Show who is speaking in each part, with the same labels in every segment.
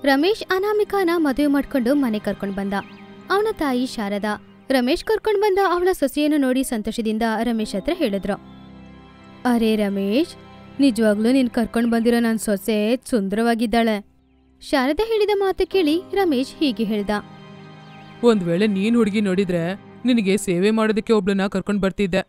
Speaker 1: ರಮೇಶ್ ಅನಾಮಿಕಾನ ಮದುವೆ ಮಾಡ್ಕೊಂಡು ಮನೆ ಕರ್ಕೊಂಡ್ ಬಂದ ಅವನ ತಾಯಿ ಶಾರದಾ ರಮೇಶ್ ಕರ್ಕೊಂಡ್ ಬಂದ ಅವಳ ಸೊಸೆಯನ್ನು ನೋಡಿ ಸಂತೋಷದಿಂದ ರಮೇಶ್ ಹತ್ರ ಹೇಳಿದ್ರು ಅರೆ ರಮೇಶ್ ನಿಜವಾಗ್ಲೂ ನೀನ್ ಕರ್ಕೊಂಡ್ ಬಂದಿರೋ ನನ್ನ ಸೊಸೆ ಸುಂದರವಾಗಿದ್ದಾಳೆ ಶಾರದಾ ಹೇಳಿದ ಮಾತು ಕೇಳಿ ರಮೇಶ್ ಹೀಗೆ ಹೇಳ್ದ
Speaker 2: ಒಂದ್ ವೇಳೆ ನೀನ್ ಹುಡುಗಿ ನೋಡಿದ್ರೆ ನಿನಗೆ ಸೇವೆ ಮಾಡೋದಕ್ಕೆ ಒಬ್ಳನ್ನ ಕರ್ಕೊಂಡ್ ಬರ್ತಿದ್ದೆ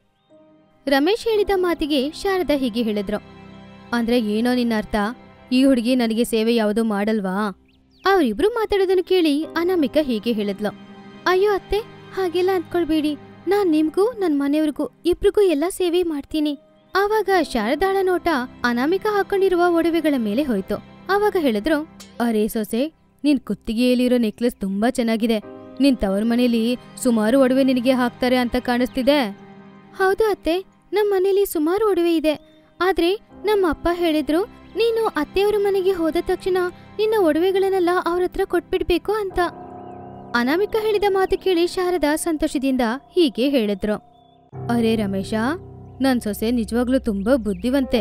Speaker 1: ರಮೇಶ್ ಹೇಳಿದ ಮಾತಿಗೆ ಶಾರದಾ ಹೀಗೆ ಹೇಳಿದ್ರು ಅಂದ್ರೆ ಏನೋ ನಿನ್ನ ಅರ್ಥ ಈ ಹುಡುಗಿ ನನಗೆ ಸೇವೆ ಯಾವುದೂ ಮಾಡಲ್ವಾ ಅವರಿಬ್ರು ಮಾತಾಡೋದನ್ನು ಕೇಳಿ ಅನಾಮಿಕಾ ಹೀಗೆ ಹೇಳಿದ್ಲು ಅಯ್ಯೋ ಅತ್ತೆ ಹಾಗೆಲ್ಲ ಅಂದ್ಕೊಳ್ಬೇಡಿ ನಾನ್ ನಿಮ್ಗೂ ನನ್ ಮನೆಯವ್ರಿಗೂ ಇಬ್ರಿಗೂ ಎಲ್ಲ ಸೇವೆ ಮಾಡ್ತೀನಿ ಆವಾಗ ಶಾರದಾಳ ನೋಟ ಅನಾಮಿಕಾ ಹಾಕೊಂಡಿರುವ ಒಡವೆಗಳ ಮೇಲೆ ಹೋಯ್ತು ಆವಾಗ ಹೇಳಿದ್ರು ಅರೇ ಸೊಸೆ ನಿನ್ ಕುತ್ತಿಗೆಯಲ್ಲಿರೋ ನೆಕ್ಲೆಸ್ ತುಂಬಾ ಚೆನ್ನಾಗಿದೆ ನಿನ್ ತವರ ಮನೇಲಿ ಸುಮಾರು ಒಡವೆ ನಿನಗೆ ಹಾಕ್ತಾರೆ ಅಂತ ಕಾಣಿಸ್ತಿದೆ ಹೌದು ಅತ್ತೆ ನಮ್ಮ ಮನೇಲಿ ಸುಮಾರು ಒಡವೆ ಇದೆ ಆದ್ರೆ ನಮ್ಮ ಅಪ್ಪ ಹೇಳಿದ್ರು ನೀನು ಅತ್ತೆಯವರ ಮನೆಗೆ ಹೋದ ತಕ್ಷಣ ನಿನ್ನ ಒಡವೆಗಳನ್ನೆಲ್ಲ ಅವ್ರ ಹತ್ರ ಕೊಟ್ಬಿಡ್ಬೇಕು ಅಂತ ಅನಾಮಿಕಾ ಹೇಳಿದ ಮಾತು ಕೇಳಿ ಶಾರದಾ ಸಂತೋಷದಿಂದ ಹೀಗೆ ಹೇಳಿದ್ರು ಅರೇ ರಮೇಶ ನನ್ ಸೊಸೆ ನಿಜವಾಗ್ಲೂ ತುಂಬಾ ಬುದ್ಧಿವಂತೆ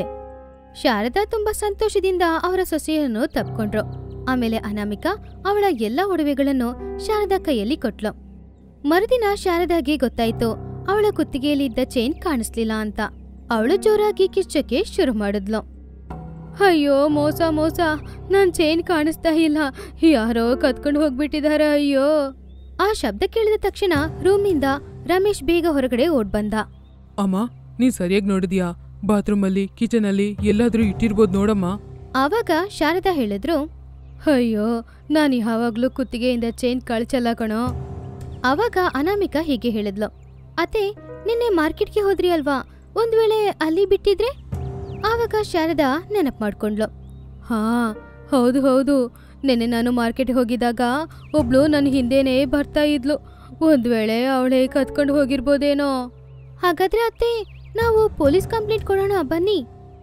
Speaker 1: ಶಾರದಾ ತುಂಬಾ ಸಂತೋಷದಿಂದ ಅವರ ಸೊಸೆಯನ್ನು ತಪ್ಕೊಂಡ್ರು ಆಮೇಲೆ ಅನಾಮಿಕಾ ಅವಳ ಎಲ್ಲ ಒಡವೆಗಳನ್ನು ಶಾರದಾ ಕೈಯಲ್ಲಿ ಕೊಟ್ಲು ಮರುದಿನ ಶಾರದಾಗೆ ಗೊತ್ತಾಯ್ತು ಅವಳ ಕುತ್ತಿಗೆಯಲ್ಲಿದ್ದ ಚೈನ್ ಕಾಣಿಸ್ಲಿಲ್ಲ ಅಂತ ಅವಳು ಜೋರಾಗಿ ಕಿಚ್ಚಕ್ಕೆ ಶುರು ಮಾಡಿದ್ಲು ಅಯ್ಯೋ ಮೋಸ ಮೋಸ ನನ್ ಚೈನ್ ಕಾಣಿಸ್ತಾ ಇಲ್ಲ ಯಾರೋ ಕತ್ಕೊಂಡು ಹೋಗ್ಬಿಟ್ಟಿದಾರ ಅಯ್ಯೋ ಆ ಶಬ್ದ ಕೇಳಿದ ತಕ್ಷಣ ರೂಮಿಂದ ರಮೇಶ್ ಬೇಗ ಹೊರಗಡೆ ಓಡ್ ಬಂದ
Speaker 2: ಅಮ್ಮ ನೀನ್ ಸರಿಯಾಗಿ ನೋಡಿದ್ಯಾ ಬಾತ್ರೂಮಲ್ಲಿ ಕಿಚನಲ್ಲಿ ಎಲ್ಲಾದ್ರೂ ಇಟ್ಟಿರ್ಬೋದು ನೋಡಮ್ಮ
Speaker 1: ಆವಾಗ ಶಾರದಾ ಹೇಳಿದ್ರು ಅಯ್ಯೋ ನಾನು ಯಾವಾಗ್ಲೂ ಕುತ್ತಿಗೆಯಿಂದ ಚೈನ್ ಕಳ್ಚಲ್ಲ ಕಣೋ ಆವಾಗ ಅನಾಮಿಕಾ ಹೀಗೆ ಹೇಳಿದ್ಲು ಅತ್ತೆ ನಿನ್ನೆ ಮಾರ್ಕೆಟ್ಗೆ ಹೋದ್ರಿ ಅಲ್ವಾ ಒಂದ್ ವೇಳೆ ಅಲ್ಲಿ ಬಿಟ್ಟಿದ್ರೆ ಆವಾಗ ಶಾರದಾ ನೆನಪು ಮಾಡ್ಕೊಂಡ್ಲು ಹಾ ಹೌದು ಹೌದು ನೆನ್ನೆ ನಾನು ಮಾರ್ಕೆಟ್ಗೆ ಹೋಗಿದ್ದಾಗ ಒಬ್ಳು ನನ್ನ ಹಿಂದೆನೇ ಬರ್ತಾ ಇದ್ಲು ಒಂದ್ ವೇಳೆ ಅವಳೇ ಕತ್ಕೊಂಡು ಹೋಗಿರ್ಬೋದೇನೋ ಹಾಗಾದ್ರೆ ಅತ್ತೆ ನಾವು ಪೊಲೀಸ್ ಕಂಪ್ಲೇಂಟ್ ಕೊಡೋಣ ಬನ್ನಿ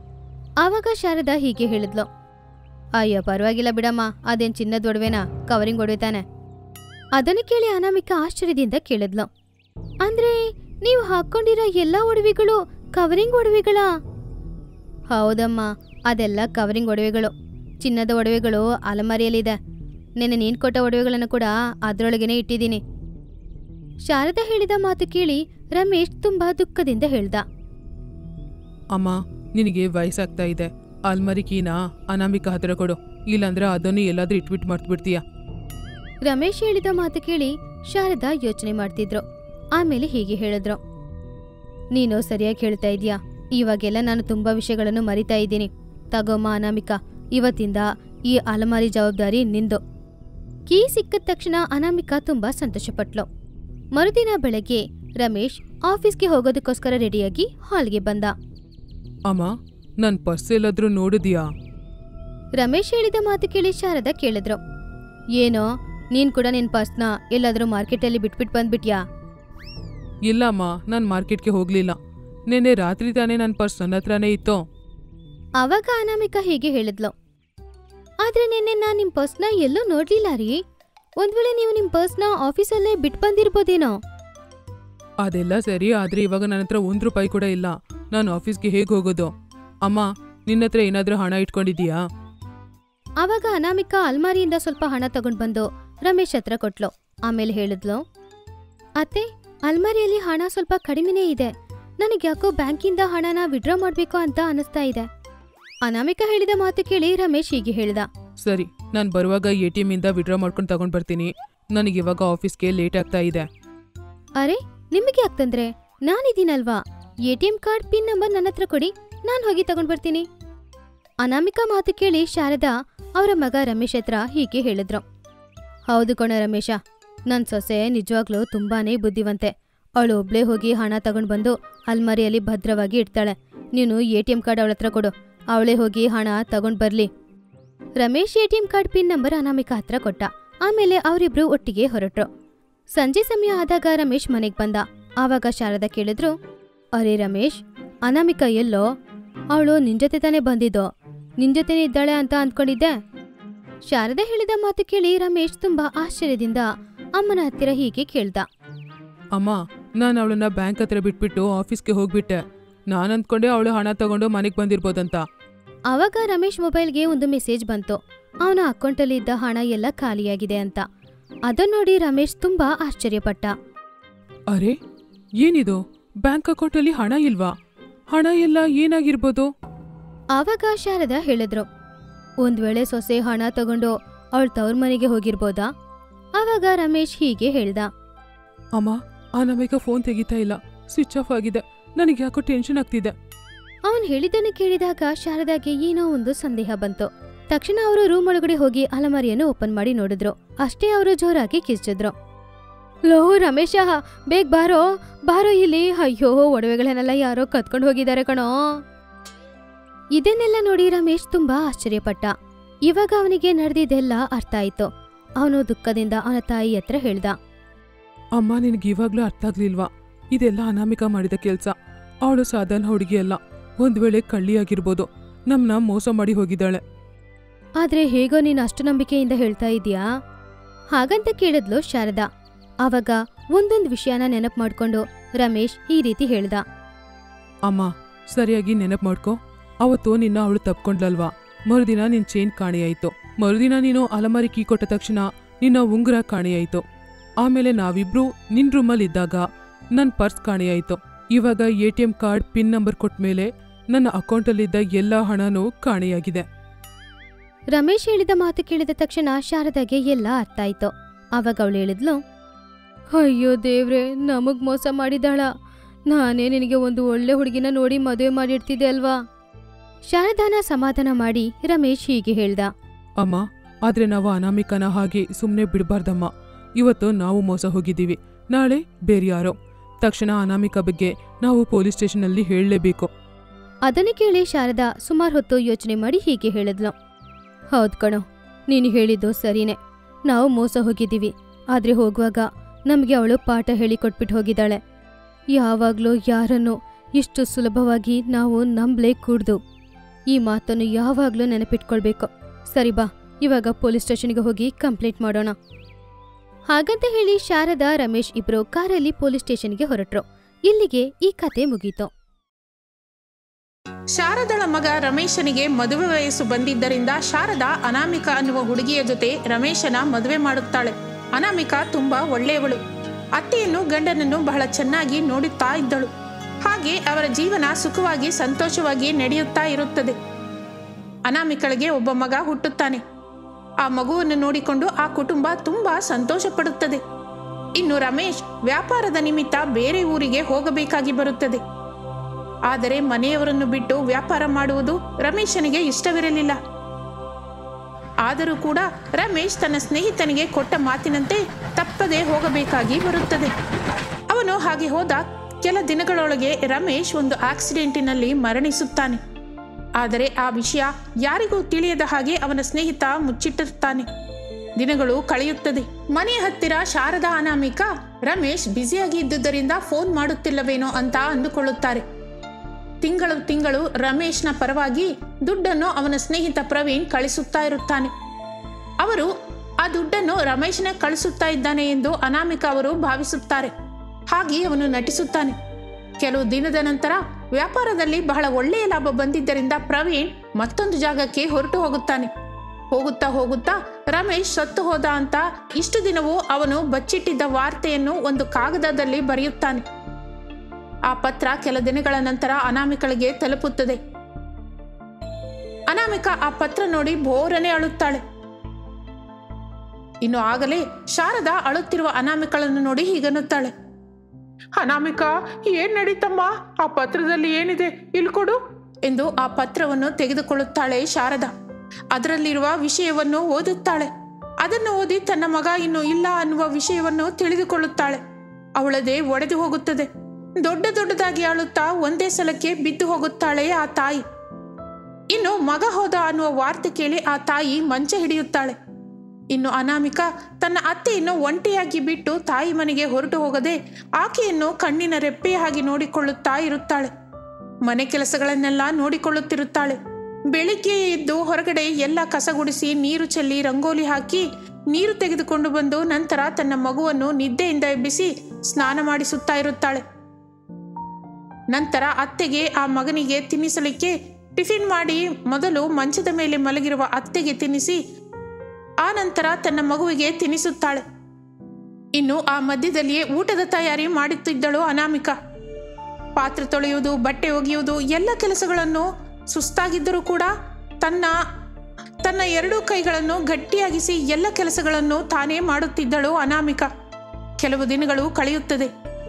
Speaker 1: ಆವಾಗ ಶಾರದಾ ಹೀಗೆ ಹೇಳಿದ್ಲು ಅಯ್ಯೋ ಪರವಾಗಿಲ್ಲ ಬಿಡಮ್ಮ ಅದೇನ್ ಚಿನ್ನದ ಒಡವೆನಾ ಕವರಿಂಗ್ ಒಡವೆ ತಾನೆ ಅದನ್ನು ಕೇಳಿ ಅನಾಮಿಕಾ ಆಶ್ಚರ್ಯದಿಂದ ಕೇಳಿದ್ಲು ಅಂದ್ರೆ ನೀವು ಹಾಕೊಂಡಿರೋ ಎಲ್ಲಾ ಒಡವೆಗಳು ಕವರಿಂಗ್ ಒಡವೆಗಳಾ ಹೌದಮ್ಮ ಅದೆಲ್ಲ ಕವರಿಂಗ್ ಒಡವೆಗಳು ಚಿನ್ನದ ಒಡವೆಗಳು ಅಲಮಾರಿಯಲ್ಲಿದೆ ನೆನ್ನೆ ನೀನ್ ಕೊಟ್ಟ ಒಡವೆಗಳನ್ನು ಕೂಡ ಅದ್ರೊಳಗೇನೆ ಇಟ್ಟಿದ್ದೀನಿ ಶಾರದಾ ಹೇಳಿದ ಮಾತು ಕೇಳಿ ರಮೇಶ್ ತುಂಬಾ ದುಃಖದಿಂದ ಹೇಳ್ದ
Speaker 2: ಅಮ್ಮ ನಿನಗೆ ವಯಸ್ಸಾಗ್ತಾ ಇದೆ ಅಲ್ಮರಿ ಕೀನ ಅನಾಮಿಕಾ ಹತ್ರ ಕೊಡು ಇಲ್ಲಾಂದ್ರೆ ಅದನ್ನು ಎಲ್ಲಾದ್ರೂ ಇಟ್ಬಿಟ್ಟು ಮರ್ತ್ಬಿಡ್ತೀಯ
Speaker 1: ರಮೇಶ್ ಹೇಳಿದ ಮಾತು ಕೇಳಿ ಶಾರದಾ ಯೋಚನೆ ಮಾಡ್ತಿದ್ರು ಆಮೇಲೆ ಹೀಗೆ ಹೇಳಿದ್ರು ನೀನು ಸರಿಯಾಗಿ ಹೇಳ್ತಾ ಇದೀಯಾ ಇವಾಗೆಲ್ಲ ನಾನು ತುಂಬಾ ವಿಷಯಗಳನ್ನು ಮರಿತಾ ಇದ್ದೀನಿ ತಗೋಮ್ಮ ಅನಾಮಿಕಾ ಇವತ್ತಿಂದ ಈ ಅಲಮಾರಿ ಜವಾಬ್ದಾರಿ ನಿಂದು ಕೀ ಸಿಕ್ಕಿದ ತಕ್ಷಣ ಅನಾಮಿಕಾ ತುಂಬಾ ಸಂತೋಷಪಟ್ಲು ಮರುದಿನ ಬೆಳಗ್ಗೆ ರಮೇಶ್ ಆಫೀಸ್ಗೆ ಹೋಗೋದಕ್ಕೋಸ್ಕರ ರೆಡಿಯಾಗಿ ಹಾಲ್ಗೆ ಬಂದ
Speaker 2: ಅಮ್ಮ ನನ್ ಪರ್ಸ್ ಎಲ್ಲಾದ್ರೂ ನೋಡಿದ್ಯಾ
Speaker 1: ರಮೇಶ್ ಹೇಳಿದ ಮಾತು ಕೇಳಿ ಶಾರದಾ ಕೇಳಿದ್ರು ಏನೋ ನೀನ್ ಕೂಡ ನಿನ್ ಪರ್ಸ್ನ ಎಲ್ಲಾದ್ರೂ ಮಾರ್ಕೆಟಲ್ಲಿ ಬಿಟ್ಬಿಟ್ ಬಂದ್ಬಿಟ್ಯಾ
Speaker 2: ಇಲ್ಲಮ್ಮ ನಾನ್ ಮಾರ್ಕೆಟ್ಗೆ ಹೋಗ್ಲಿಲ್ಲ ನೆನ್ನೆ ರಾತ್ರಿ ತಾನೇ ನನ್ನ ಪರ್ಸ್ ನನ್ನ ಹತ್ರನೇ ಇತ್ತು
Speaker 1: ಆವಾಗ ಅನಾಮಿಕಾ ಹೀಗೆ ಹೇಳಿದ್ಲು ಆದ್ರೆ ನಿನ್ನೆ ನಾನ್ ನಿಮ್ ಪರ್ಸ್ನ ಎಲ್ಲೂ ನೋಡ್ಲಿಲ್ಲ ರೀ ಒಂದ್ ವೇಳೆ ನೀವು ನಿಮ್ ಪರ್ಸ್ನ ಆಫೀಸಲ್ಲೇ ಬಿಟ್ ಬಂದಿರ್ಬೋದೇನೋ
Speaker 2: ಅದೆಲ್ಲ ಸರಿ ಆದ್ರೆ ಇವಾಗ ನನ್ನ ಹತ್ರ ಒಂದ್ ರೂಪಾಯಿ ಕೂಡ ಇಲ್ಲ ನಾನು ಆಫೀಸ್ಗೆ ಹೇಗೆ ಹೋಗೋದು ಅಮ್ಮ ನಿನ್ನ ಹತ್ರ ಏನಾದ್ರೂ ಹಣ ಇಟ್ಕೊಂಡಿದೀಯಾ
Speaker 1: ಆವಾಗ ಅನಾಮಿಕಾ ಅಲ್ಮಾರಿಯಿಂದ ಸ್ವಲ್ಪ ಹಣ ತಗೊಂಡ್ ಬಂದು ರಮೇಶ್ ಹತ್ರ ಕೊಟ್ಲು ಆಮೇಲೆ ಹೇಳಿದ್ಲು ಅತ್ತೆ ಅಲ್ಮಾರಿಯಲ್ಲಿ ಹಣ ಸ್ವಲ್ಪ ಕಡಿಮೆನೇ ಇದೆ ನನಗೆ ಯಾಕೋ ಬ್ಯಾಂಕಿಂದ ಹಣನ ವಿಡ್ರಾ ಮಾಡ್ಬೇಕು ಅಂತ ಅನಿಸ್ತಾ ಇದೆ ಅನಾಮಿಕಾ ಹೇಳಿದ ಮಾತು ಕೇಳಿ ರಮೇಶ್ ಹೀಗೆ ಹೇಳ್ದ
Speaker 2: ಸರಿ ನಾನು ಬರುವಾಗ ಎ ಟಿ ಇಂದ ವಿಡ್ರಾ ಮಾಡ್ಕೊಂಡು ತಗೊಂಡ್ ಬರ್ತೀನಿ ನನಗೆ ಇವಾಗ ಆಫೀಸ್ಗೆ ಲೇಟ್ ಆಗ್ತಾ ಇದೆ
Speaker 1: ಅರೆ ನಿಮಗೆ ಯಾಕ್ತಂದ್ರೆ ನಾನಿದ್ದೀನಲ್ವಾ A T M card pin number ನನ್ನ ಹತ್ರ ಕೊಡಿ ನಾನು ಹೋಗಿ ತಗೊಂಡ್ ಬರ್ತೀನಿ ಅನಾಮಿಕಾ ಮಾತು ಕೇಳಿ ಶಾರದಾ ಅವರ ಮಗ ರಮೇಶ್ ಹತ್ರ ಹೀಗೆ ಹೇಳಿದ್ರು ಹೌದು ಕಣ ರಮೇಶ ನನ್ ಸೊಸೆ ನಿಜವಾಗ್ಲೂ ತುಂಬಾನೇ ಬುದ್ಧಿವಂತೆ ಅವಳು ಒಬ್ಳೇ ಹೋಗಿ ಹಣ ತಗೊಂಡ್ ಬಂದು ಅಲ್ಮಾರಿಯಲ್ಲಿ ಭದ್ರವಾಗಿ ಇಡ್ತಾಳೆ ನೀನು ಎ ಟಿ ಎಂ ಕಾರ್ಡ್ ಅವಳ ಹತ್ರ ಕೊಡು ಅವಳೇ ಹೋಗಿ ಹಣ ತಗೊಂಡ್ ಬರ್ಲಿ Ramesh A T M card pin number Anamika ಹತ್ರ ಕೊಟ್ಟ ಆಮೇಲೆ ಅವರಿಬ್ರು ಒಟ್ಟಿಗೆ ಹೊರಟ್ರು ಸಂಜೆ ಸಮಯ ಆದಾಗ ರಮೇಶ್ ಮನೆಗ್ ಬಂದ ಆವಾಗ ಶಾರದಾ ಕೇಳಿದ್ರು ಅರೆ ರಮೇಶ್ ಅನಾಮಿಕಾ ಎಲ್ಲೋ ಅವಳು ನಿನ್ ಜೊತೆ ತಾನೇ ಬಂದಿದ್ದೋ ನಿನ್ ಜೊತೆನೇ ಇದ್ದಾಳೆ ಅಂತ ಅಂದ್ಕೊಂಡಿದ್ದೆ ಶಾರದಾ ಹೇಳಿದ ಮಾತು ಕೇಳಿ ರಮೇಶ್ ತುಂಬಾ ಆಶ್ಚರ್ಯದಿಂದ ಅಮ್ಮನ ಹತ್ತಿರ ಹೀಗೆ ಕೇಳ್ದ
Speaker 2: ಅಮ್ಮ ನಾನು ಅವಳನ್ನ ಬ್ಯಾಂಕ್ ಹತ್ರ ಬಿಟ್ಬಿಟ್ಟು ಆಫೀಸ್ಗೆ ಹೋಗ್ಬಿಟ್ಟೆ ನಾನು ಅಂದ್ಕೊಂಡೆ ಅವಳು ಹಣ ತಗೊಂಡು ಮನೆಗೆ ಬಂದಿರ್ಬೋದಂತ
Speaker 1: ಆವಾಗ ರಮೇಶ್ ಮೊಬೈಲ್ಗೆ ಒಂದು ಮೆಸೇಜ್ ಬಂತು ಅವನ ಅಕೌಂಟಲ್ಲಿ ಇದ್ದ ಹಣ ಎಲ್ಲ ಖಾಲಿಯಾಗಿದೆ ಅಂತ ಅದನ್ನ ನೋಡಿ ರಮೇಶ್ ತುಂಬಾ ಆಶ್ಚರ್ಯಪಟ್ಟ
Speaker 2: ಅರೆ ಏನಿದು ಬ್ಯಾಂಕ್ ಅಕೌಂಟಲ್ಲಿ ಹಣ ಇಲ್ವಾ ಹಣ ಎಲ್ಲ ಏನಾಗಿರ್ಬೋದು
Speaker 1: ಆವಾಗ ಶಾರದಾ ಹೇಳಿದ್ರು ಒಂದ್ ವೇಳೆ ಸೊಸೆ ಹಣ ತಗೊಂಡು ಅವಳ ತವ್ರ ಮನೆಗೆ ಹೋಗಿರ್ಬೋದಾ ಆವಾಗ ರಮೇಶ್ ಹೀಗೆ ಹೇಳ್ದ
Speaker 2: ಅಮ್ಮ ಆ ನಮಗ ಫೋನ್ ತೆಗಿತಾ ಇಲ್ಲ ಸ್ವಿಚ್ ಆಫ್ ಆಗಿದೆ ನನಗೆ ಯಾಕೋ ಟೆನ್ಷನ್ ಆಗ್ತಿದೆ
Speaker 1: ಅವನ್ ಹೇಳಿದ್ದನ್ನು ಕೇಳಿದಾಗ ಶಾರದಾಗೆ ಏನೋ ಒಂದು ಸಂದೇಹ ಬಂತು ತಕ್ಷಣ ಅವರು ರೂಮ್ ಒಳಗಡೆ ಹೋಗಿ ಅಲಮಾರಿಯನ್ನು ಓಪನ್ ಮಾಡಿ ನೋಡಿದ್ರು ಅಷ್ಟೇ ಅವರು ಜೋರಾಗಿ ಕಿರ್ಚಿದ್ರು ಲೋ ರಮೇಶ ಬೇಗ ಬಾರೋ ಬಾರೋ ಇಲ್ಲಿ ಅಯ್ಯೋ ಒಡವೆಗಳನ್ನೆಲ್ಲ ಯಾರೋ ಕತ್ಕೊಂಡು ಹೋಗಿದ್ದಾರೆ ಕಣೋ ಇದನ್ನೆಲ್ಲ ನೋಡಿ ರಮೇಶ್ ತುಂಬಾ ಆಶ್ಚರ್ಯಪಟ್ಟ ಇವಾಗ ಅವನಿಗೆ ನಡೆದಿದ್ದೆಲ್ಲ ಅರ್ಥ ಆಯ್ತು ಅವನು ದುಃಖದಿಂದ ಅವನ ತಾಯಿ ಹತ್ರ ಹೇಳ್ದ
Speaker 2: ಅಮ್ಮ ನಿನಗೆ ಇವಾಗ್ಲೂ ಅರ್ಥ ಆಗ್ಲಿಲ್ವಾ ಇದೆಲ್ಲ ಅನಾಮಿಕ ಮಾಡಿದ ಕೆಲ್ಸ ಅವಳು ಸಾಧಾರಣ ಹುಡುಗಿ ಅಲ್ಲ ಒಂದ್ ವೇಳೆ ಕಳ್ಳಿಯಾಗಿರ್ಬೋದು ನಮ್ನ ಮೋಸ ಮಾಡಿ ಹೋಗಿದ್ದಾಳೆ
Speaker 1: ಆದ್ರೆ ಹೇಗೋ ನೀನು ಅಷ್ಟು ನಂಬಿಕೆಯಿಂದ ಹೇಳ್ತಾ ಇದೀಯಾ ಹಾಗಂತ ಕೇಳಿದ್ಲು ಶಾರದಾ ಆವಾಗ ಒಂದೊಂದ್ ವಿಷಯನ ನೆನಪು ಮಾಡ್ಕೊಂಡು ರಮೇಶ್ ಈ ರೀತಿ ಹೇಳ್ದ
Speaker 2: ಅಮ್ಮ ಸರಿಯಾಗಿ ನೆನಪು ಮಾಡ್ಕೊ ಅವತ್ತು ನಿನ್ನ ಅವಳು ತಪ್ಕೊಂಡ್ಲಲ್ವಾ ಮರುದಿನ ನಿನ್ ಚೈನ್ ಕಾಣೆಯಾಯ್ತು ಮರುದಿನ ನೀನು ಅಲಮಾರಿ ಕೀ ಕೊಟ್ಟ ತಕ್ಷಣ ನಿನ್ನ ಉಂಗುರ ಕಾಣೆಯಾಯ್ತು ಆಮೇಲೆ ನಾವಿಬ್ರು ನಿನ್ ರೂಮಲ್ಲಿ ಇದ್ದಾಗ ನನ್ ಪರ್ಸ್ ಕಾಣೆಯಾಯ್ತು ಇವಾಗ A T M card pin number ಕೊಟ್ಮೇಲೆ ನನ್ನ ಅಕೌಂಟಲ್ಲಿದ್ದ ಎಲ್ಲಾ ಹಣನೂ ಕಾಣೆಯಾಗಿದೆ
Speaker 1: ರಮೇಶ್ ಹೇಳಿದ ಮಾತು ಕೇಳಿದ ತಕ್ಷಣ ಶಾರದಾಗೆ ಎಲ್ಲ ಅರ್ಥ ಆಯ್ತು ಆವಾಗ ಅವಳು ಹೇಳಿದ್ಲು ಅಯ್ಯೋ ದೇವ್ರೆ ನಮಗ್ ಮೋಸ ಮಾಡಿದಾಳ ನಾನೇ ನಿನಗೆ ಒಂದು ಒಳ್ಳೆ ಹುಡುಗಿನ ನೋಡಿ ಮದುವೆ ಮಾಡಿರ್ತಿದ್ದೆ ಅಲ್ವಾ ಶಾರದಾನ ಸಮಾಧಾನ ಮಾಡಿ ರಮೇಶ್ ಹೀಗೆ ಹೇಳ್ದ
Speaker 2: ಅಮ್ಮ ಆದ್ರೆ ನಾವು ಅನಾಮಿಕನ ಹಾಗೆ ಸುಮ್ಮನೆ ಬಿಡಬಾರ್ದಮ್ಮ ಇವತ್ತು ನಾವು ಮೋಸ ಹೋಗಿದ್ದೀವಿ ನಾಳೆ ಬೇರೆ ಯಾರೋ ತಕ್ಷಣ ಅನಾಮಿಕ ಬಗ್ಗೆ ನಾವು ಪೊಲೀಸ್ ಸ್ಟೇಷನ್ನಲ್ಲಿ ಹೇಳಲೇಬೇಕು
Speaker 1: ಅದನ್ನು ಕೇಳಿ ಶಾರದಾ ಸುಮಾರು ಹೊತ್ತು ಯೋಚನೆ ಮಾಡಿ ಹೀಗೆ ಹೇಳಿದ್ಲು ಹೌದ್ ಕಣೋ ನೀನು ಹೇಳಿದ್ದು ಸರಿನೇ ನಾವು ಮೋಸ ಹೋಗಿದ್ದೀವಿ ಆದ್ರೆ ಹೋಗುವಾಗ ನಮಗೆ ಅವಳು ಪಾಠ ಹೇಳಿಕೊಟ್ಬಿಟ್ಟು ಹೋಗಿದ್ದಾಳೆ ಯಾವಾಗ್ಲೂ ಯಾರನ್ನು ಇಷ್ಟು ಸುಲಭವಾಗಿ ನಾವು ನಂಬ್ಲೇ ಕೂಡ್ದು ಈ ಮಾತನ್ನು ಯಾವಾಗ್ಲೂ ನೆನಪಿಟ್ಕೊಳ್ಬೇಕು ಸರಿ ಬಾ ಇವಾಗ ಪೊಲೀಸ್ ಸ್ಟೇಷನ್ಗೆ ಹೋಗಿ ಕಂಪ್ಲೇಂಟ್ ಮಾಡೋಣ ಹಾಗಂತ ಹೇಳಿ ಶಾರದಾ ರಮೇಶ್ ಇಬ್ರು ಕಾರಲ್ಲಿ ಪೊಲೀಸ್ ಸ್ಟೇಷನ್ಗೆ ಹೊರಟ್ರು ಇಲ್ಲಿಗೆ ಈ ಕತೆ ಮುಗೀತು
Speaker 3: ಶಾರದಳ ಮಗ ರಮೇಶನಿಗೆ ಮದುವೆ ವಯಸ್ಸು ಬಂದಿದ್ದರಿಂದ ಶಾರದಾ ಅನಾಮಿಕ ಅನ್ನುವ ಹುಡುಗಿಯ ಜೊತೆ ರಮೇಶನ ಮದುವೆ ಮಾಡುತ್ತಾಳೆ ಅನಾಮಿಕ ತುಂಬಾ ಒಳ್ಳೆಯವಳು ಅತ್ತೆಯನ್ನು ಗಂಡನನ್ನು ಬಹಳ ಚೆನ್ನಾಗಿ ನೋಡುತ್ತಾ ಇದ್ದಳು ಹಾಗೆ ಅವರ ಜೀವನ ಸುಖವಾಗಿ ಸಂತೋಷವಾಗಿ ನಡೆಯುತ್ತಾ ಇರುತ್ತದೆ ಅನಾಮಿಕಳಿಗೆ ಒಬ್ಬ ಮಗ ಹುಟ್ಟುತ್ತಾನೆ ಆ ಮಗುವನ್ನು ನೋಡಿಕೊಂಡು ಆ ಕುಟುಂಬ ತುಂಬಾ ಸಂತೋಷ ಪಡುತ್ತದೆ ಇನ್ನು ರಮೇಶ್ ವ್ಯಾಪಾರದ ನಿಮಿತ್ತ ಬೇರೆ ಊರಿಗೆ ಹೋಗಬೇಕಾಗಿ ಬರುತ್ತದೆ ಆದರೆ ಮನೆಯವರನ್ನು ಬಿಟ್ಟು ವ್ಯಾಪಾರ ಮಾಡುವುದು ರಮೇಶನಿಗೆ ಇಷ್ಟವಿರಲಿಲ್ಲ ಆದರೂ ಕೂಡ ರಮೇಶ್ ತನ್ನ ಸ್ನೇಹಿತನಿಗೆ ಕೊಟ್ಟ ಮಾತಿನಂತೆ ತಪ್ಪದೆ ಹೋಗಬೇಕಾಗಿ ಬರುತ್ತದೆ ಅವನು ಹಾಗೆ ಹೋದ ಕೆಲ ದಿನಗಳೊಳಗೆ ರಮೇಶ್ ಒಂದು ಆಕ್ಸಿಡೆಂಟಿನಲ್ಲಿ ಮರಣಿಸುತ್ತಾನೆ ಆದರೆ ಆ ವಿಷಯ ಯಾರಿಗೂ ತಿಳಿಯದ ಹಾಗೆ ಅವನ ಸ್ನೇಹಿತ ಮುಚ್ಚಿಟ್ಟಿರುತ್ತಾನೆ ದಿನಗಳು ಕಳೆಯುತ್ತದೆ ಮನೆಯ ಹತ್ತಿರ ಶಾರದಾ ಅನಾಮಿಕ ರಮೇಶ್ ಬ್ಯುಸಿಯಾಗಿ ಇದ್ದುದರಿಂದ ಫೋನ್ ಮಾಡುತ್ತಿಲ್ಲವೇನೋ ಅಂತ ಅಂದುಕೊಳ್ಳುತ್ತಾರೆ ತಿಂಗಳು ತಿಂಗಳು ರಮೇಶ್ನ ಪರವಾಗಿ ದುಡ್ಡನ್ನು ಅವನ ಸ್ನೇಹಿತ ಪ್ರವೀಣ್ ಕಳಿಸುತ್ತಾ ಇರುತ್ತಾನೆ ಅವರು ಆ ದುಡ್ಡನ್ನು ರಮೇಶ್ನ ಕಳಿಸುತ್ತಾ ಇದ್ದಾನೆ ಎಂದು ಅನಾಮಿಕ ಅವರು ಭಾವಿಸುತ್ತಾರೆ ಹಾಗೆ ಅವನು ನಟಿಸುತ್ತಾನೆ ಕೆಲವು ದಿನದ ನಂತರ ವ್ಯಾಪಾರದಲ್ಲಿ ಬಹಳ ಒಳ್ಳೆಯ ಲಾಭ ಬಂದಿದ್ದರಿಂದ ಪ್ರವೀಣ್ ಮತ್ತೊಂದು ಜಾಗಕ್ಕೆ ಹೊರಟು ಹೋಗುತ್ತಾನೆ ಹೋಗುತ್ತಾ ಹೋಗುತ್ತಾ ರಮೇಶ್ ಸತ್ತು ಹೋದ ಅಂತ ಇಷ್ಟು ದಿನವೂ ಅವನು ಬಚ್ಚಿಟ್ಟಿದ್ದ ವಾರ್ತೆಯನ್ನು ಒಂದು ಕಾಗದದಲ್ಲಿ ಬರೆಯುತ್ತಾನೆ ಆ ಪತ್ರ ಕೆಲ ದಿನಗಳ ನಂತರ ಅನಾಮಿಕಳಿಗೆ ತಲುಪುತ್ತದೆ ಅನಾಮಿಕ ಆ ಪತ್ರ ನೋಡಿ ಬೋರನೆ ಅಳುತ್ತಾಳೆ ಇನ್ನು ಆಗಲೇ ಶಾರದಾ ಅಳುತ್ತಿರುವ ಅನಾಮಿಕಳನ್ನು ನೋಡಿ ಹೀಗನ್ನುತ್ತಾಳೆ ಅನಾಮಿಕಾ ಏನ್ ನಡೀತಮ್ಮ ಆ ಪತ್ರದಲ್ಲಿ ಏನಿದೆ ಇಲ್ಲಿ ಕೊಡು ಎಂದು ಆ ಪತ್ರವನ್ನು ತೆಗೆದುಕೊಳ್ಳುತ್ತಾಳೆ ಶಾರದಾ ಅದರಲ್ಲಿರುವ ವಿಷಯವನ್ನು ಓದುತ್ತಾಳೆ ಅದನ್ನು ಓದಿ ತನ್ನ ಮಗ ಇನ್ನು ಇಲ್ಲ ಅನ್ನುವ ವಿಷಯವನ್ನು ತಿಳಿದುಕೊಳ್ಳುತ್ತಾಳೆ ಅವಳದೇ ಒಡೆದು ಹೋಗುತ್ತದೆ ದೊಡ್ಡ ದೊಡ್ಡದಾಗಿ ಅಳುತ್ತಾ ಒಂದೇ ಸಲಕ್ಕೆ ಬಿದ್ದು ಹೋಗುತ್ತಾಳೆ ಆ ತಾಯಿ ಇನ್ನು ಮಗ ಹೋದ ಅನ್ನುವ ವಾರ್ತೆ ಕೇಳಿ ಆ ತಾಯಿ ಮಂಚ ಹಿಡಿಯುತ್ತಾಳೆ ಇನ್ನು ಅನಾಮಿಕ ತನ್ನ ಅತ್ತೆಯನ್ನು ಒಂಟಿಯಾಗಿ ಬಿಟ್ಟು ತಾಯಿ ಮನೆಗೆ ಹೊರಟು ಹೋಗದೆ ಆಕೆಯನ್ನು ಕಣ್ಣಿನ ರೆಪ್ಪೆಯ ಹಾಗೆ ನೋಡಿಕೊಳ್ಳುತ್ತಾ ಇರುತ್ತಾಳೆ ಮನೆ ಕೆಲಸಗಳನ್ನೆಲ್ಲ ನೋಡಿಕೊಳ್ಳುತ್ತಿರುತ್ತಾಳೆ ಬೆಳಿಗ್ಗೆ ಎದ್ದು ಹೊರಗಡೆ ಎಲ್ಲ ಕಸಗುಡಿಸಿ ನೀರು ಚೆಲ್ಲಿ ರಂಗೋಲಿ ಹಾಕಿ ನೀರು ತೆಗೆದುಕೊಂಡು ಬಂದು ನಂತರ ತನ್ನ ಮಗುವನ್ನು ನಿದ್ದೆಯಿಂದ ಎಬ್ಬಿಸಿ ಸ್ನಾನ ಮಾಡಿಸುತ್ತಾ ಇರುತ್ತಾಳೆ ನಂತರ ಅತ್ತೆಗೆ ಆ ಮಗನಿಗೆ ತಿನ್ನಿಸಲಿಕ್ಕೆ ಟಿಫಿನ್ ಮಾಡಿ ಮೊದಲು ಮಂಚದ ಮೇಲೆ ಮಲಗಿರುವ ಅತ್ತೆಗೆ ತಿನ್ನಿಸಿ ಆ ನಂತರ ತನ್ನ ಮಗುವಿಗೆ ತಿನ್ನಿಸುತ್ತಾಳೆ ಇನ್ನು ಆ ಮಧ್ಯದಲ್ಲಿಯೇ ಊಟದ ತಯಾರಿ ಮಾಡುತ್ತಿದ್ದಳು ಅನಾಮಿಕಾ ಪಾತ್ರೆ ತೊಳೆಯುವುದು ಬಟ್ಟೆ ಒಗೆಯುವುದು ಎಲ್ಲ ಕೆಲಸಗಳನ್ನು ಸುಸ್ತಾಗಿದ್ದರೂ ಕೂಡ ತನ್ನ ತನ್ನ ಎರಡೂ ಕೈಗಳನ್ನು ಗಟ್ಟಿಯಾಗಿಸಿ ಎಲ್ಲ ಕೆಲಸಗಳನ್ನು ತಾನೇ ಮಾಡುತ್ತಿದ್ದಳು ಅನಾಮಿಕಾ ಕೆಲವು ದಿನಗಳು ಕಳೆಯುತ್ತದೆ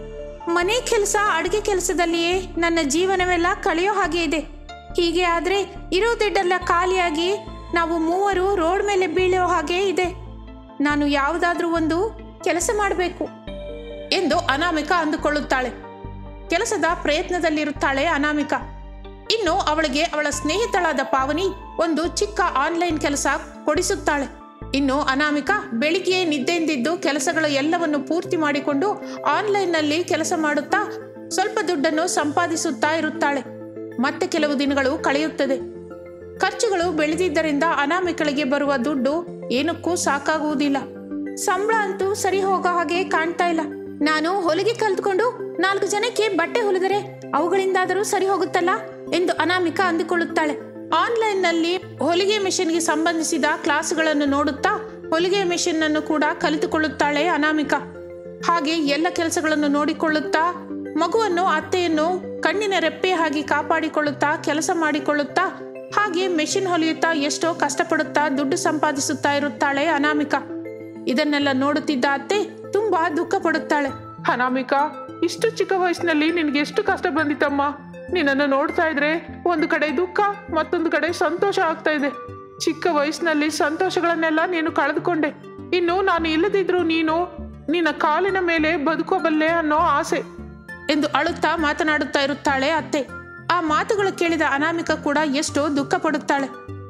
Speaker 3: ಮನೆ ಕೆಲಸ ಅಡುಗೆ ಕೆಲಸದಲ್ಲಿಯೇ ನನ್ನ ಜೀವನವೆಲ್ಲ ಕಳೆಯೋ ಹಾಗೆ ಇದೆ ಹೀಗೆ ಆದರೆ ಇರೋ ದುಡ್ಡೆಲ್ಲ ಖಾಲಿಯಾಗಿ ನಾವು ಮೂವರು ರೋಡ್ ಮೇಲೆ ಬೀಳೋ ಹಾಗೆ ಇದೆ ನಾನು ಯಾವುದಾದ್ರೂ ಒಂದು ಕೆಲಸ ಮಾಡಬೇಕು ಎಂದು ಅನಾಮಿಕಾ ಅಂದುಕೊಳ್ಳುತ್ತಾಳೆ ಕೆಲಸದ ಪ್ರಯತ್ನದಲ್ಲಿರುತ್ತಾಳೆ ಅನಾಮಿಕಾ ಇನ್ನು ಅವಳಿಗೆ ಅವಳ ಸ್ನೇಹಿತಳಾದ ಪಾವನಿ ಒಂದು ಚಿಕ್ಕ ಆನ್ಲೈನ್ ಕೆಲಸ ಕೊಡಿಸುತ್ತಾಳೆ ಇನ್ನು ಅನಾಮಿಕಾ ಬೆಳಿಗ್ಗೆ ನಿದ್ದೆಯಿಂದಿದ್ದು ಕೆಲಸಗಳು ಎಲ್ಲವನ್ನು ಪೂರ್ತಿ ಮಾಡಿಕೊಂಡು ಆನ್ಲೈನ್ನಲ್ಲಿ ಕೆಲಸ ಮಾಡುತ್ತಾ ಸ್ವಲ್ಪ ದುಡ್ಡನ್ನು ಸಂಪಾದಿಸುತ್ತಾ ಇರುತ್ತಾಳೆ ಮತ್ತೆ ಕೆಲವು ದಿನಗಳು ಕಳೆಯುತ್ತದೆ ಖರ್ಚುಗಳು ಬೆಳೆದಿದ್ದರಿಂದ ಅನಾಮಿಕಳಿಗೆ ಬರುವ ದುಡ್ಡು ಏನಕ್ಕೂ ಸಾಕಾಗುವುದಿಲ್ಲ ಸಂಬಳ ಅಂತೂ ಸರಿ ಹೋಗೋ ಹಾಗೆ ಕಾಣ್ತಾ ಇಲ್ಲ ನಾನು ಹೊಲಿಗೆ ಕಲ್ತ್ಕೊಂಡು ನಾಲ್ಕು ಜನಕ್ಕೆ ಬಟ್ಟೆ ಹೊಲಿದರೆ ಅವುಗಳಿಂದಾದರೂ ಸರಿ ಹೋಗುತ್ತಲ್ಲ ಎಂದು ಅನಾಮಿಕಾ ಅಂದುಕೊಳ್ಳುತ್ತಾಳೆ ಆನ್ಲೈನ್ನಲ್ಲಿ ಹೊಲಿಗೆ ಮಿಷನ್ಗೆ ಸಂಬಂಧಿಸಿದ ಕ್ಲಾಸ್ಗಳನ್ನು ನೋಡುತ್ತಾ ಹೊಲಿಗೆ ಮಿಷನ್ ಅನ್ನು ಕೂಡ ಕಲಿತುಕೊಳ್ಳುತ್ತಾಳೆ ಅನಾಮಿಕಾ ಹಾಗೆ ಎಲ್ಲ ಕೆಲಸಗಳನ್ನು ನೋಡಿಕೊಳ್ಳುತ್ತಾ ಮಗುವನ್ನು ಅತ್ತೆಯನ್ನು ಕಣ್ಣಿನ ರೆಪ್ಪೆ ಹಾಗೆ ಕಾಪಾಡಿಕೊಳ್ಳುತ್ತಾ ಕೆಲಸ ಮಾಡಿಕೊಳ್ಳುತ್ತಾ ಹಾಗೆ ಮೆಷಿನ್ ಹೊಲಿಯುತ್ತಾ ಎಷ್ಟೋ ಕಷ್ಟಪಡುತ್ತಾ ದುಡ್ಡು ಸಂಪಾದಿಸುತ್ತಾ ಇರುತ್ತಾಳೆ ಅನಾಮಿಕಾ ಇದನ್ನೆಲ್ಲ ನೋಡುತ್ತಿದ್ದ ಅತ್ತೆ ತುಂಬಾ ದುಃಖ ಪಡುತ್ತಾಳೆ
Speaker 2: ಅನಾಮಿಕಾ ಇಷ್ಟು ಚಿಕ್ಕ ವಯಸ್ಸಿನಲ್ಲಿ ನಿನ್ಗೆ ಎಷ್ಟು ಕಷ್ಟ ಬಂದಿತ್ತಮ್ಮ ನಿನ್ನನ್ನು ನೋಡ್ತಾ ಇದ್ರೆ ಒಂದು ಕಡೆ ದುಃಖ ಮತ್ತೊಂದು ಕಡೆ ಸಂತೋಷ ಆಗ್ತಾ ಇದೆ ಚಿಕ್ಕ ವಯಸ್ಸಿನಲ್ಲಿ ಸಂತೋಷಗಳನ್ನೆಲ್ಲ ನೀನು ಕಳೆದುಕೊಂಡೆ ಇನ್ನು ನಾನು ಇಲ್ಲದಿದ್ರು ನೀನು ನಿನ್ನ ಕಾಲಿನ ಮೇಲೆ ಬದುಕೋಬಲ್ಲೆ ಅನ್ನೋ ಆಸೆ
Speaker 3: ಎಂದು ಅಳುತ್ತಾ ಮಾತನಾಡುತ್ತಾ ಇರುತ್ತಾಳೆ ಅತ್ತೆ ಆ ಮಾತುಗಳು ಕೇಳಿದ ಅನಾಮಿಕಾ ಕೂಡ ಎಷ್ಟೋ ದುಃಖ ಪಡುತ್ತಾಳೆ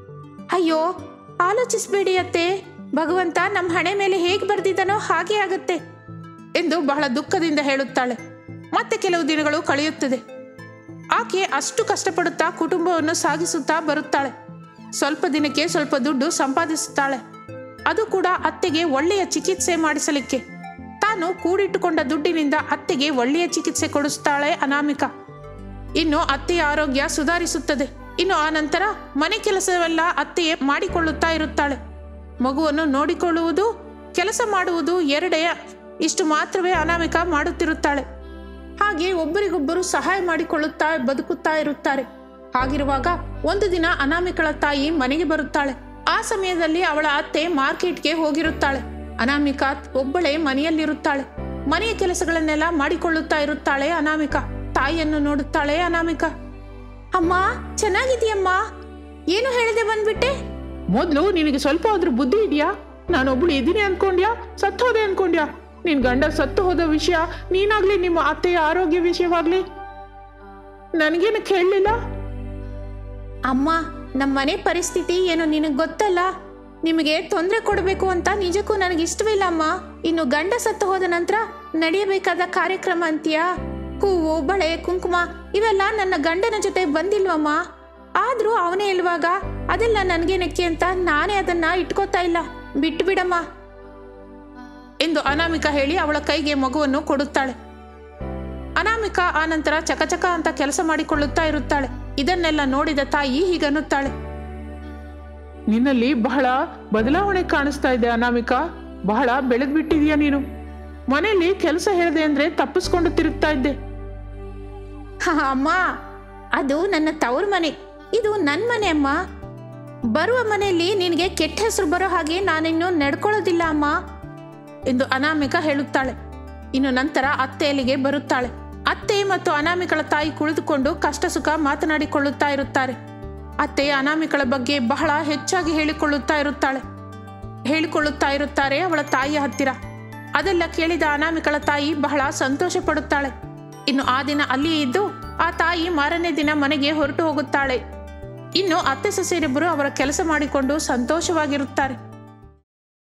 Speaker 3: ಅಯ್ಯೋ ಆಲೋಚಿಸಬೇಡಿ ಅತ್ತೆ ಭಗವಂತ ನಮ್ಮ ಹಣೆ ಮೇಲೆ ಹೇಗೆ ಬರ್ದಿದ್ದಾನೋ ಹಾಗೆ ಆಗುತ್ತೆ ಎಂದು ಬಹಳ ದುಃಖದಿಂದ ಹೇಳುತ್ತಾಳೆ ಮತ್ತೆ ಕೆಲವು ದಿನಗಳು ಕಳೆಯುತ್ತದೆ ಆಕೆ ಅಷ್ಟು ಕಷ್ಟಪಡುತ್ತಾ ಕುಟುಂಬವನ್ನು ಸಾಗಿಸುತ್ತಾ ಬರುತ್ತಾಳೆ ಸ್ವಲ್ಪ ದಿನಕ್ಕೆ ಸ್ವಲ್ಪ ದುಡ್ಡು ಸಂಪಾದಿಸುತ್ತಾಳೆ ಅದು ಕೂಡ ಅತ್ತೆಗೆ ಒಳ್ಳೆಯ ಚಿಕಿತ್ಸೆ ಮಾಡಿಸಲಿಕ್ಕೆ ತಾನು ಕೂಡಿಟ್ಟುಕೊಂಡ ದುಡ್ಡಿನಿಂದ ಅತ್ತೆಗೆ ಒಳ್ಳೆಯ ಚಿಕಿತ್ಸೆ ಕೊಡಿಸ್ತಾಳೆ ಅನಾಮಿಕಾ ಇನ್ನು ಅತ್ತೆಯ ಆರೋಗ್ಯ ಸುಧಾರಿಸುತ್ತದೆ ಇನ್ನು ಆ ನಂತರ ಮನೆ ಕೆಲಸವೆಲ್ಲ ಅತ್ತೆಯೇ ಮಾಡಿಕೊಳ್ಳುತ್ತಾ ಇರುತ್ತಾಳೆ ಮಗುವನ್ನು ನೋಡಿಕೊಳ್ಳುವುದು ಕೆಲಸ ಮಾಡುವುದು ಎರಡೇ ಇಷ್ಟು ಮಾತ್ರವೇ ಅನಾಮಿಕಾ ಮಾಡುತ್ತಿರುತ್ತಾಳೆ ಹಾಗೆ ಒಬ್ಬರಿಗೊಬ್ಬರು ಸಹಾಯ ಮಾಡಿಕೊಳ್ಳುತ್ತಾ ಬದುಕುತ್ತಾ ಇರುತ್ತಾರೆ ಹಾಗಿರುವಾಗ ಒಂದು ದಿನ ಅನಾಮಿಕಳ ತಾಯಿ ಮನೆಗೆ ಬರುತ್ತಾಳೆ ಆ ಸಮಯದಲ್ಲಿ ಅವಳ ಅತ್ತೆ ಮಾರ್ಕೆಟ್ಗೆ ಹೋಗಿರುತ್ತಾಳೆ ಅನಾಮಿಕಾ ಒಬ್ಬಳೇ ಮನೆಯಲ್ಲಿರುತ್ತಾಳೆ ಮನೆಯ ಕೆಲಸಗಳನ್ನೆಲ್ಲ ಮಾಡಿಕೊಳ್ಳುತ್ತಾ ಇರುತ್ತಾಳೆ ಅನಾಮಿಕಾ ತಾಯಿಯನ್ನು ನೋಡುತ್ತಾಳೆ ಅನಾಮಿಕಾ ಅಮ್ಮ ಚೆನ್ನಾಗಿದೆಯಮ್ಮ ಏನು ಹೇಳಿದೆ ಬಂದ್ಬಿಟ್ಟೆ
Speaker 2: ಮೊದಲು ನಿನಗೆ ಸ್ವಲ್ಪ ಆದ್ರೂ ಬುದ್ಧಿ ಇದೆಯಾ ನಾನೊಬ್ಳು ಇದ್ದೀನಿ ಅನ್ಕೊಂಡ್ಯಾ ಸತ್ತು ಹೋದೆ ಅನ್ಕೊಂಡ್ಯಾ ನಿನ್ ಗಂಡ ಸತ್ತು ಹೋದ ವಿಷಯ ನೀನಾಗ್ಲಿ ನಿಮ್ಮ ಅತ್ತೆಯ ಆರೋಗ್ಯ ವಿಷಯವಾಗ್ಲಿ ನನಗೇನು ಕೇಳಲಿಲ್ಲ
Speaker 3: ಅಮ್ಮ ನಮ್ಮ ಮನೆ ಪರಿಸ್ಥಿತಿ ಏನು ನಿನಗೆ ಗೊತ್ತಲ್ಲ ನಿಮಗೆ ತೊಂದರೆ ಕೊಡಬೇಕು ಅಂತ ನಿಜಕ್ಕೂ ನನಗೆ ಇಷ್ಟವಿಲ್ಲ ಅಮ್ಮ ಇನ್ನು ಗಂಡ ಸತ್ತು ಹೋದ ನಂತರ ನಡೆಯಬೇಕಾದ ಕಾರ್ಯಕ್ರಮ ಅಂತೀಯಾ ಹೂವು ಬಳೆ ಕುಂಕುಮ ಇವೆಲ್ಲ ನನ್ನ ಗಂಡನ ಜೊತೆ ಬಂದಿಲ್ವಮ್ಮ ಆದ್ರೂ ಅವನೇ ಇಲ್ವಾಗ ಅದೆಲ್ಲ ನನಗೇನಕ್ಕೆ ಅಂತ ನಾನೇ ಅದನ್ನ ಇಟ್ಕೋತಾ ಇಲ್ಲ ಬಿಟ್ಟು ಬಿಡಮ್ಮ ಎಂದು ಅನಾಮಿಕಾ ಹೇಳಿ ಅವಳ ಕೈಗೆ ಮಗುವನ್ನು ಕೊಡುತ್ತಾಳೆ ಅನಾಮಿಕಾ ಆ ನಂತರ ಚಕಚಕ ಅಂತ ಕೆಲಸ ಮಾಡಿಕೊಳ್ಳುತ್ತಾ ಇರುತ್ತಾಳೆ ಇದನ್ನೆಲ್ಲ ನೋಡಿದ ತಾಯಿ ಹೀಗನ್ನುತ್ತಾಳೆ
Speaker 2: ನಿನ್ನಲ್ಲಿ ಬಹಳ ಬದಲಾವಣೆ ಕಾಣಿಸ್ತಾ ಇದೆ ಅನಾಮಿಕಾ ಬಹಳ ಬೆಳೆದ್ ಬಿಟ್ಟಿದೀಯ ನೀನು ಮನೆಯಲ್ಲಿ ಕೆಲಸ ಹೇಳಿದೆ ಅಂದ್ರೆ ತಪ್ಪಿಸ್ಕೊಂಡು ತಿರುಗ್ತಾ ಇದ್ದೆ
Speaker 3: ಹ, ಅಮ್ಮ ಅದು ನನ್ನ ತವರು ಮನೆ ಇದು ನನ್ನ ಮನೆ ಅಮ್ಮ ಬರುವ ಮನೆಯಲ್ಲಿ ನಿನಗೆ ಕೆಟ್ಟ ಹೆಸರು ಬರೋ ಹಾಗೆ ನಾನಿನ್ನು ನಡ್ಕೊಳ್ಳೋದಿಲ್ಲ ಅಮ್ಮ ಎಂದು ಅನಾಮಿಕಾ ಹೇಳುತ್ತಾಳೆ ಇನ್ನು ನಂತರ ಅತ್ತೆ ಅಲ್ಲಿಗೆ ಬರುತ್ತಾಳೆ ಅತ್ತೆ ಮತ್ತು ಅನಾಮಿಕಳ ತಾಯಿ ಕುಳಿತುಕೊಂಡು ಕಷ್ಟ ಸುಖ ಮಾತನಾಡಿಕೊಳ್ಳುತ್ತಾ ಇರುತ್ತಾರೆ ಅತ್ತೆ ಅನಾಮಿಕಳ ಬಗ್ಗೆ ಬಹಳ ಹೆಚ್ಚಾಗಿ ಹೇಳಿಕೊಳ್ಳುತ್ತಾ ಇರುತ್ತಾಳೆ ಹೇಳಿಕೊಳ್ಳುತ್ತಾ ಇರುತ್ತಾರೆ ಅವಳ ತಾಯಿಯ ಹತ್ತಿರ ಅದೆಲ್ಲ ಕೇಳಿದ ಅನಾಮಿಕಳ ತಾಯಿ ಬಹಳ ಸಂತೋಷ ಪಡುತ್ತಾಳೆ ಇನ್ನು ಆ ದಿನ ಅಲ್ಲಿಯೇ ಇದ್ದು ಆ ತಾಯಿ ಮಾರನೇ ದಿನ ಮನೆಗೆ ಹೊರಟು ಹೋಗುತ್ತಾಳೆ ಇನ್ನು ಅತ್ತೆ ಸೊಸೆಯರಿಬ್ಬರು ಅವರ ಕೆಲಸ ಮಾಡಿಕೊಂಡು ಸಂತೋಷವಾಗಿರುತ್ತಾರೆ